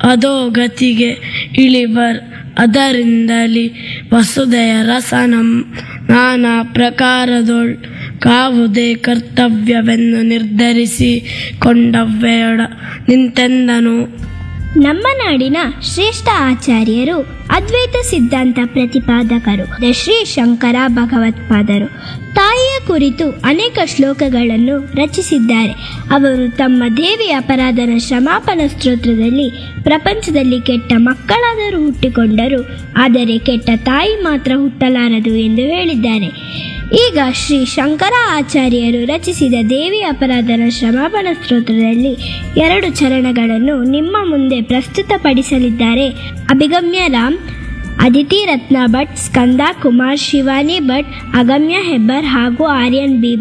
ಅಧೋಗತಿಗೆ ಇಳಿಬರ್ ಅದರಿಂದಲಿ ವಸುದೆಯ ರಸನಂ ನಾನಾ ಪ್ರಕಾರದೊಳ್ ಕಾವುದೇ ಕರ್ತವ್ಯವೆಂದು ನಿರ್ಧರಿಸಿ ಕೊಂಡವ್ವೆಯೊಡ ನಿಂತೆಂದನು ನಮ್ಮ ನಾಡಿನ ಶ್ರೇಷ್ಠ ಆಚಾರ್ಯರು ಅದ್ವೈತ ಸಿದ್ಧಾಂತ ಪ್ರತಿಪಾದಕರು ಶ್ರೀ ಶಂಕರ ಭಗವತ್ಪಾದರು ತಾಯಿಯ ಕುರಿತು ಅನೇಕ ಶ್ಲೋಕಗಳನ್ನು ರಚಿಸಿದ್ದಾರೆ ಅವರು ತಮ್ಮ ದೇವಿ ಅಪರಾಧನ ಕ್ಷಮಾಪನ ಸ್ತೋತ್ರದಲ್ಲಿ ಪ್ರಪಂಚದಲ್ಲಿ ಕೆಟ್ಟ ಮಕ್ಕಳಾದರೂ ಹುಟ್ಟಿಕೊಂಡರು ಆದರೆ ಕೆಟ್ಟ ತಾಯಿ ಮಾತ್ರ ಹುಟ್ಟಲಾರದು ಎಂದು ಹೇಳಿದ್ದಾರೆ ಈಗ ಶ್ರೀ ಶಂಕರ ಆಚಾರ್ಯರು ರಚಿಸಿದ ದೇವಿ ಅಪರಾಧನ ಕ್ಷಮಾಪಣ ಸ್ತೋತ್ರದಲ್ಲಿ ಎರಡು ಚರಣಗಳನ್ನು ನಿಮ್ಮ ಮುಂದೆ ಪ್ರಸ್ತುತಪಡಿಸಲಿದ್ದಾರೆ ಅಭಿಗಮ್ಯ ರಾಮ್ ಅದಿತಿ ರತ್ನ ಭಟ್ ಸ್ಕಂದ ಕುಮಾರ್ ಶಿವಾನಿ ಭಟ್ ಅಗಮ್ಯ ಹೆಬ್ಬರ್ ಹಾಗೂ ಆರ್ಯನ್ ಬಿ